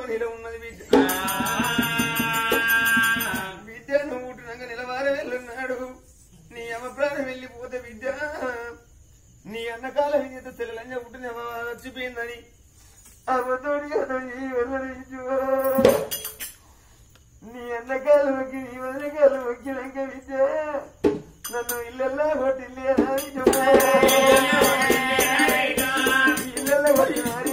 నిల ఉన్నది బిడ్డ బిడ్డ నువ్వు పుట్టినాక నిలవార వెళ్ళున్నాడు నీ అమ్మ ప్రాణం వెళ్ళిపోతే బిడ్డ నీ అన్నకాల విజేత తెలంగా పుట్టిన అమ్మ చచ్చిపోయిందని అబద్ధోడిగా వెళ్ళనిచ్చు నీ అన్నకాలు మొక్కి నీ వదనకాలు మొక్కినాక విద్య నన్ను ఇల్లెల్లా కొట్టిల్లే ఇల్లెల్లా కొట్టినారి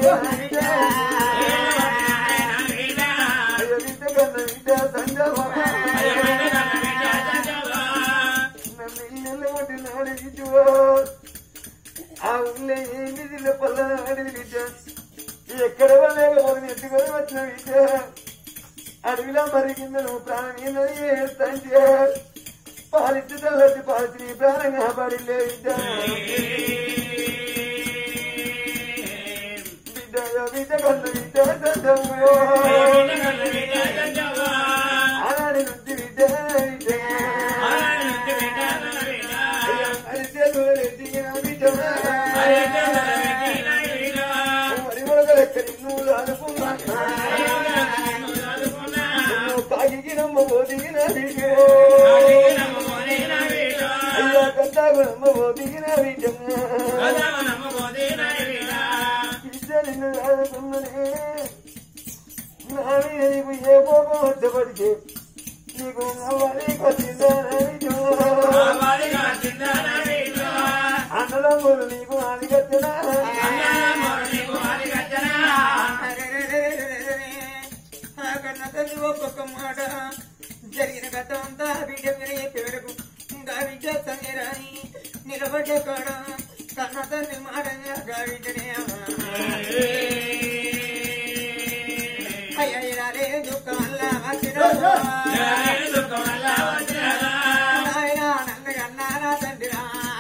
అయ్యో విద్య కన్నా విద్య సంజమ నన్ను ఇల్లెల్లా కొట్టినాడు విద్యువో ఆ ఊళ్ళో ఏమి పల్లనాడి విద్య ఎక్కడ లేకపోతే ఎత్తుకొని వచ్చిన విద్య అడవిలో మరిగింది నువ్వు ప్రాణం ఏందని ఏడుస్తాంటే పాలిచ్చి తల్లటి పాలిచి నీ ప్రాణం కాపాడిలే బిడ్డ బిడ్డ బిడ్డ కన్ను బిడ్డ సంతము. ఆనాడి నుంచి బిడ్డ బిడ్డ అయ్యా, అరిసెలు ఎదిగిన బిడ్డ మరి మొదలెక్క నిన్ను అనుకున్నా నువ్వు కాగికి నమ్మ ఒదిగిన బిడ్డ అయ్యా కంటాకు నమ్మ ఒదిగిన బిడ్డ బిడ్డ నిన్ను ఆదుకున్నదే నా మీద నీకు ఏ కోపం వచ్చబడితే నీకు నవ్వాలి కొట్టిందా అన్నదమ్ములు నీకు అది కట్టినా కన్న తల్లి ఒక్కొక్క మాట జరిగిన కథ అంతా బిడ్డ మీద చెప్పేవరకు ఇంకా బిడ్డ సంగరాని నిలబడ్డ కాడ కన్న తల్లి మాట గా బిడ్డనే అయ్యే దుఃఖం వల్ల వచ్చిన నాయన నన్ను కన్నా నా తండ్రిరా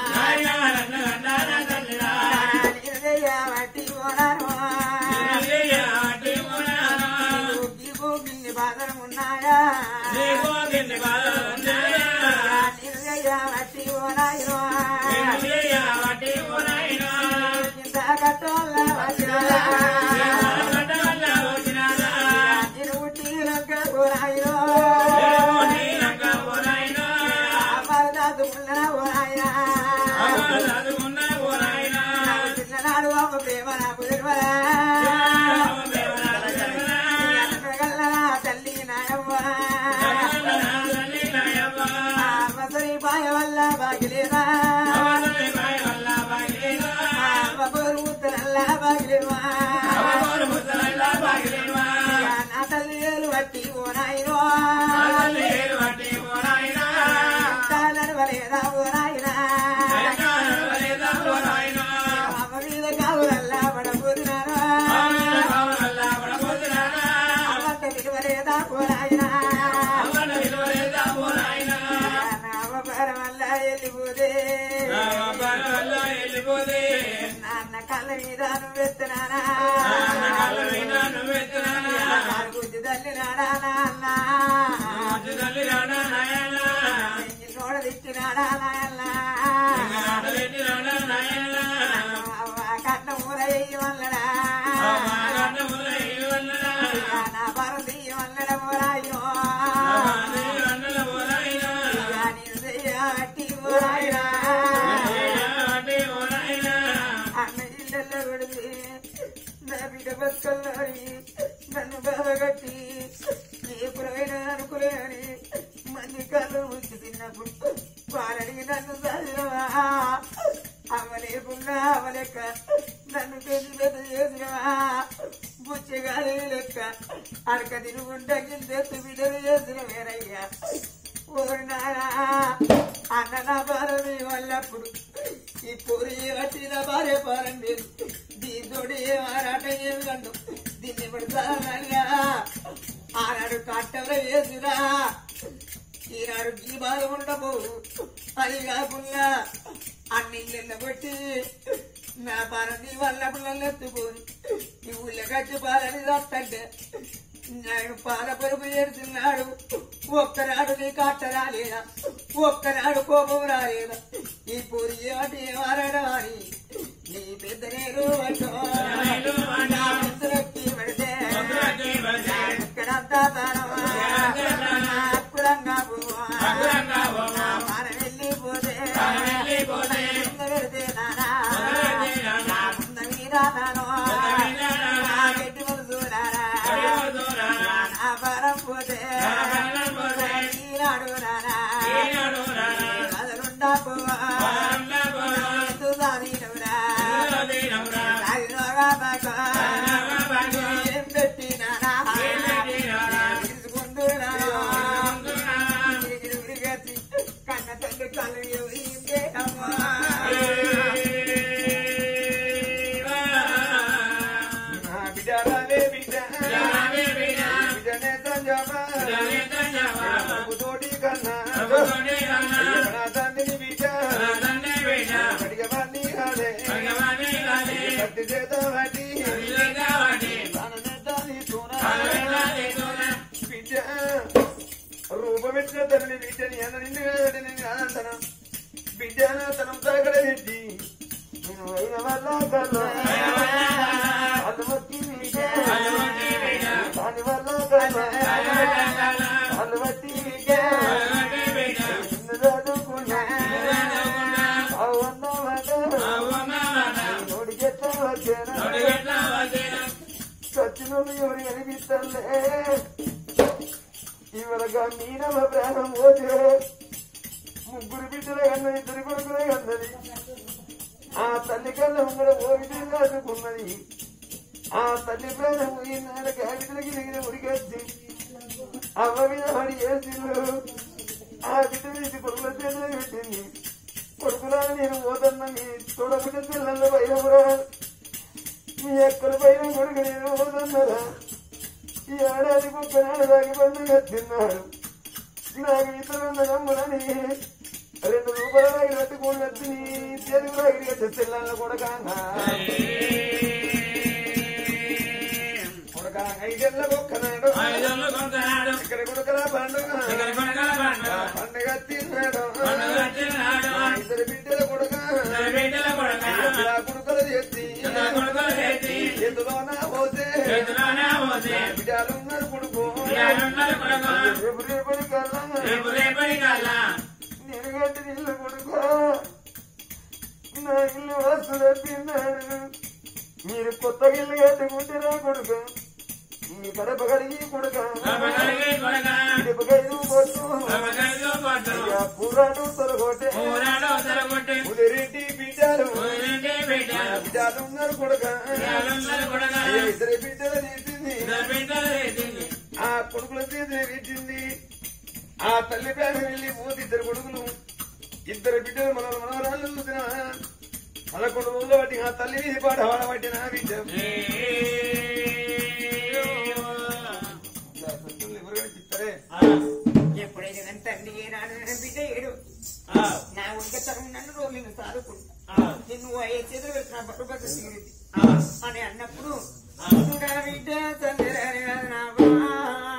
వట్టి పోరాను బాధలు ఉన్నాయా నిర్గయ్య వట్టి పోరాయను ఇంత కట్టోళ్ళ వచ్చిన తిరుగుటి రంగ పోరాయను అమరదాసు ముళ్ళ పోరాయనా చిన్ననాడు అమ్మ ప్రేమ నాకు తెలియదా తల్లి నాయమ్మ మసరి పాయ వల్ల బాగిలేదా బోరు ముద్దలల్లా బాగిలేవా నా తల్లి ఏలు బట్టి ఓనాయిరో తాళను వలేదా ఓనాయినా అమ్మ మీద కావులల్లా పడబోతున్నారా అమ్మంత విలువలేదా ఓనాయినా నామపరం వల్ల వెళ్ళిపోతే నాన్న కళ్ళ మీద నువ్వెత్తనానా గుజ్జు తల్లి నాడా నాన్న నోడ తిట్టినాడా నాయన్న కట్న ఊరయ్యి వల్లడా నా భారతి వల్లడ ఊరాయో నేను చెయ్యట్టి ఊరాయిరా అన్న ఇళ్ళల్లో కొడితే నా బిడ్డ బతుకల్లారి నన్ను బాధగట్టి ఏ పురమైన అనుకులేని మంది కళ్ళు ముంచి తిన్నప్పుడు పాలడిగి నన్ను చదివా అవలేకున్నా అవలెక్క నన్ను పెళ్లి పెద్ద చేసినవా బుచ్చగాలి లెక్క అడక తిరుగుంటా కిందెత్తు బిడ్డలు చేసిన వేరయ్యా ఓరి నాయనా అన్న నా భార్య వల్లప్పుడు ఈ పూరి వచ్చిన భార్య పారం లేదు దీంతోటి ఏ ఆరాట ఏమి కండు దీన్ని పడతానన్నా ఆనాడు కట్టెలు వేసిరా ఈనాడు ఈ బాధ ఉండబోవు అది కాకుండా అన్ని ఇళ్ళ కొట్టి నా పాలని వల్ల పిల్లలు ఎత్తుకొని ఈ ఊళ్ళో కచ్చి పాలని తట్టంటే నేను పాల పరుపు చేస్తున్నాడు ఒక్కనాడు నీ కట్ట రాలేదా ఒక్కనాడు కోపం రాలేదా ఈ పూరి ఏమంటే ఏమారడం అని నీ పెద్ద నేను నా పెద్దలకి పెడితే అత్తాతనమా అక్కురంగా పోవా మన వెళ్ళిపోతే కింద పెడితే నానా నా ముంద మీద నానో నా గట్టి మనసు నానా నా పరం పోతే ఈనాడు నానా కదలుండా పోవా ఎందు దానినవురా తాగినోగా బాగా ఏం పెట్టి నానా తీసుకుంటూ నానా కన్న తల్లి కళ్ళు ఇంకే అమ్మా నా బిడ్డ రావే బిడ్డ బిడ్డనే తంజామా తోటి కన్నా నా తండ్రిని బిడ్డ కడిగవాణ్ణి కాదే కత్తి చేత వాటి ప్రాణనేతాని తోనా బిడ్డ రూపమెట్టిన తనని బిడ్డని అన్న నిన్ను కాదంటే నేను కాదంతనం బిడ్డ తనం తాగడ పెట్టి నేను అయిన వల్ల కన్నా అనుమతి దాని వల్ల కన్నా అనుమతి చదువుకున్నా నోడి చెట్ట వచ్చాను చచ్చిన ఎవరు కనిపిస్తాలే ఇవరగా మీనవ ప్రాణం పోతే ముగ్గురు బిడ్డల కన్న ఇద్దరు కొడుకులే కన్నది ఆ తల్లి కళ్ళ ముందర ఓ విధంగా చదువుకున్నది ఆ తల్లి ప్రాణం ఈనాడకి ఆ బిడ్డలకి దిగిన ఉడికొచ్చి అవ్వ మీద పడి చేసిండు ఆ బిడ్డ తీసి కొడుకుల చేతిలో పెట్టింది కొడుకులా నేను పోతున్నా మీ తోడబిడ్డ పిల్లల బయలురా మీ ఎక్కడ పైన కొడుకు నేను పోతున్నారా ఈ ఏడాది ఒక్కనాడు దాగి పండుగ తిన్నాడు నాకు ఇతరున్న నమ్ములని రెండు రూపాయలు దాగి కట్టుకుని వచ్చి నీ చేతికి దాగి తెల్లాల కొడక కొడక ఐదెళ్ళ ఒక్కనాడు ఇక్కడ కొడుకల పండుగ పండుగ తిన్నాడు ఇద్దరు బిడ్డల కొడుక కొడుకలు చేసి ఎందులోనా పోతే బిడ్డలున్నారు కొడుకు రేపు రేపటి కల్లా నేను గంటి ఇల్లు కొడుకో నా ఇల్లు వస్తున్న తిన్నాడు మీరు కొత్త ఇల్లు కట్టుకుంటారా కొడుకు మీ కడప కడిగి కొడుక ఇటుపకైదు పొట్టు అయ్యా పూరాడు తొలగొట్టే ఉదిరింటి బిడ్డలు బిడ్డలు ఉన్నారు కొడుక అయ్యా ఇద్దరు బిడ్డలు తీసింది ఆ కొడుకుల చేతిని పెట్టింది ఆ తల్లి పేరు వెళ్ళి పోతే ఇద్దరు కొడుకులు ఇద్దరు బిడ్డలు మన మనవరాళ్ళు చూసిన పదకొండు రోజులు బట్టి ఆ తల్లి మీద పాట వాడబట్టి నా బిడ్డ ఎవరు కనిపిస్తారే ఎప్పుడైతే కానీ తండ్రి ఏనాడు నేను బిడ్డ ఏడు నా ఉడికతరం నన్ను రోగిని సాదుకుంటా నిన్ను అయ్యే చేతులు పెట్టిన బరుబత తీరింది అని అన్నప్పుడు నా బిడ్డ తండ్రి అని కాదు నా బా.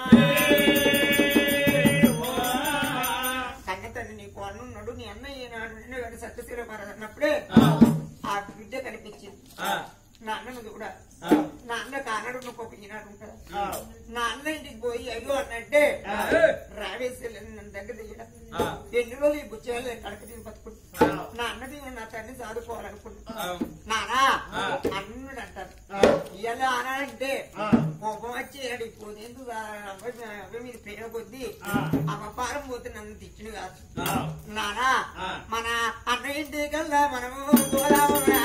కన్న తండ్రి నీకు అన్నున్నాడు నీ అన్న ఏనాడు నిన్ను కానీ సత్యశీల అన్నప్పుడే ఆ బిడ్డ కనిపించింది నా అన్నను కూడా నా అన్న కానడు నువ్వు ఒక ఈనాడు ఉంటుందా నా అన్న ఇంటికి పోయి అయ్యో అన్నట్టే రావేసి నన్ను దగ్గర దిగడం ఎన్ని రోజులు ఈ బుచ్చేయాలి కడక దిగి బతుకుంటా నా అన్నది నా తండ్రి చదువుకోవాలనుకుంటున్నా నానా అన్నుడు అంటారు ఇవాళ అనాలంటే కోపం వచ్చి అడిగిపోతే ఎందుకు అవ్వ మీద ప్రేమ కొద్దీ అమ్మ పారం పోతే నన్ను తెచ్చిన కాదు నానా మన అన్న ఇంటి కల్లా మనము పోదామురా.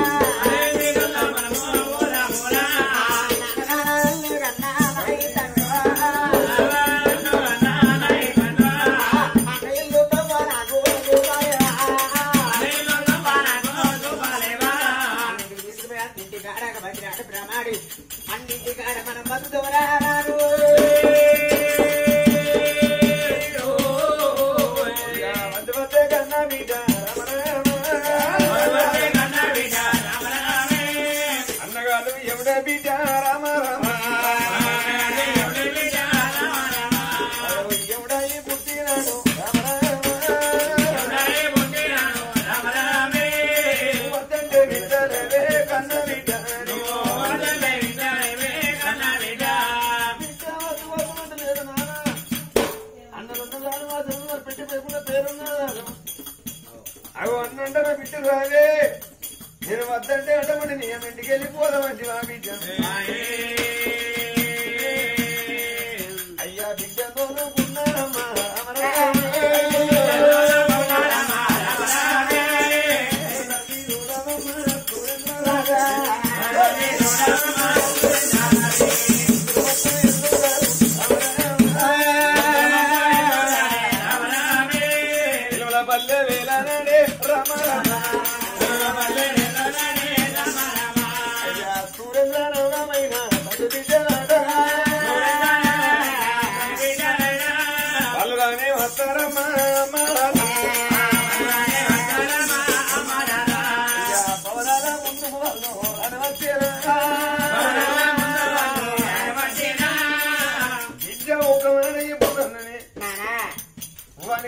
నాన్న కన్నా నాయి తండ్రా. అన్నింటికాడ మనం బతుకుదవరారు వంద వద్దే కన్నా బిడ్డ రమ రమ.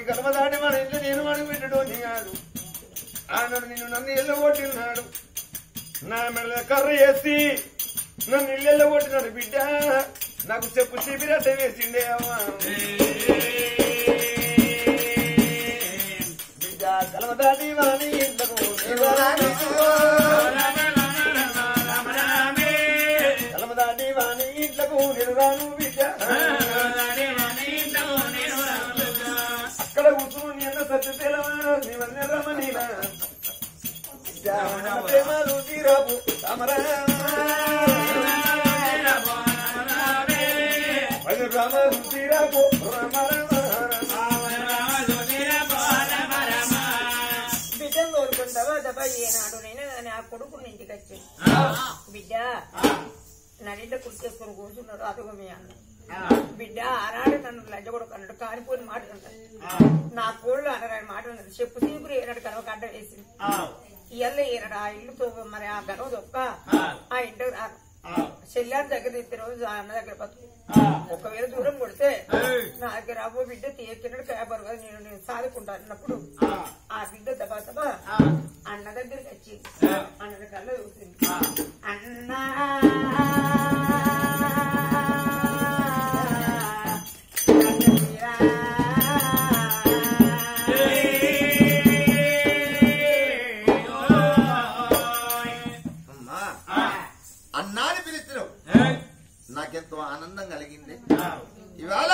గర్వ దాటి మన ఇంట్లో నేను వాడిని పెట్టడోని కాదు ఆనాడు నిన్ను నన్ను ఎల్లగొట్టినాడు నా మెడ కర్ర వేసి నన్ను ఇల్లు ఎల్లగొట్టినాడు బిడ్డ నాకు చెప్పు చీపిరట్ట వేసిండే అమ్మా బిడ్డ కలవ దాటి వాణి ఇంతకు నేను రాను. కలవ దాటి వాణి ఇంట్లకు నేను రాను బిడ్డ అక్కడ కూర్చుని నిన్న సత్య తెలవారు నీ వన్న రమణీలా ప్రేమలు తీరాపు రామరా రామలు తీరాపు బిడ్డను కోరుకుంటావా దబా ఏనాడు నేను నా కొడుకు ఇంటికి వచ్చి బిడ్డ నడిలో కుర్చేసుకొని కూర్చున్నాడు అదుగో మీ అన్న బిడ్డ ఆనాడు నన్ను లంజ కూడా అన్నాడు కానిపోయిన మాట అన్నాడు నా కోళ్ళు అనరాని మాట అన్నది చెప్పు తీపురు ఏనాడు కనవ అడ్డ వేసింది ఇయ్యల్ల ఏనాడు ఆ ఇల్లుతో మరి ఆ గనవ దొక్క ఆ ఇంటికి రాను చెల్లారి దగ్గర ఇద్దరు రోజు ఆ అన్న దగ్గర బతుకు ఒకవేళ దూరం కొడితే నా దగ్గర అవ్వ బిడ్డ తీయకినడు పేపర్ కదా నేను నేను సాదుకుంటాను అన్నప్పుడు ఆ బిడ్డ దబా దబా అన్న దగ్గరికి వచ్చింది అన్న కళ్ళ చూసింది అన్నా అమ్మా అన్నాని పిలిచినావు నాకెంతో ఆనందం కలిగింది ఇవాళ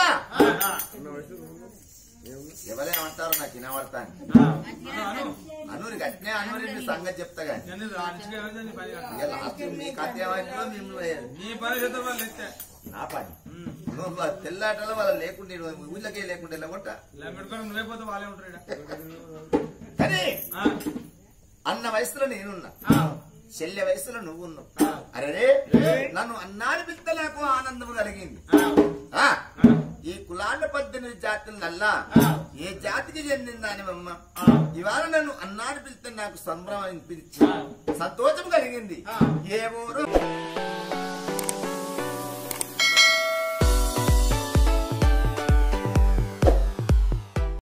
ఎవరేమంటారు నాకు వినబడతాను అనూరి గట్టినే అనూరి సంగతి చెప్తా గాని ఇక లాస్ట్ మీ కథ ఏమైందో మిమ్మల్ని నీ పరిస్థితి వాళ్ళు ఎత్తే నా పని నువ్వు వాళ్ళ తెల్లాటలో వాళ్ళ లేకుండా ఊళ్ళకే లేకుండా వెళ్ళగొట్ట పెట్టుకొని నువ్వే పోతే వాళ్ళే ఉంటారు కానీ అన్న వయసులో నేనున్నా చెల్లె వయసులో నువ్వు ఉన్నావు అరే నన్ను అన్నాని పిలిస్తే నాకు ఆనందం కలిగింది ఆ ఈ కులాండ పద్దెనిమిది జాతులల్లా ఏ జాతికి చెందిందని అమ్మ ఇవాళ నన్ను అన్నాని పిలిస్తే నాకు సంభ్రమం అనిపించి సంతోషం కలిగింది ఏ ఊరు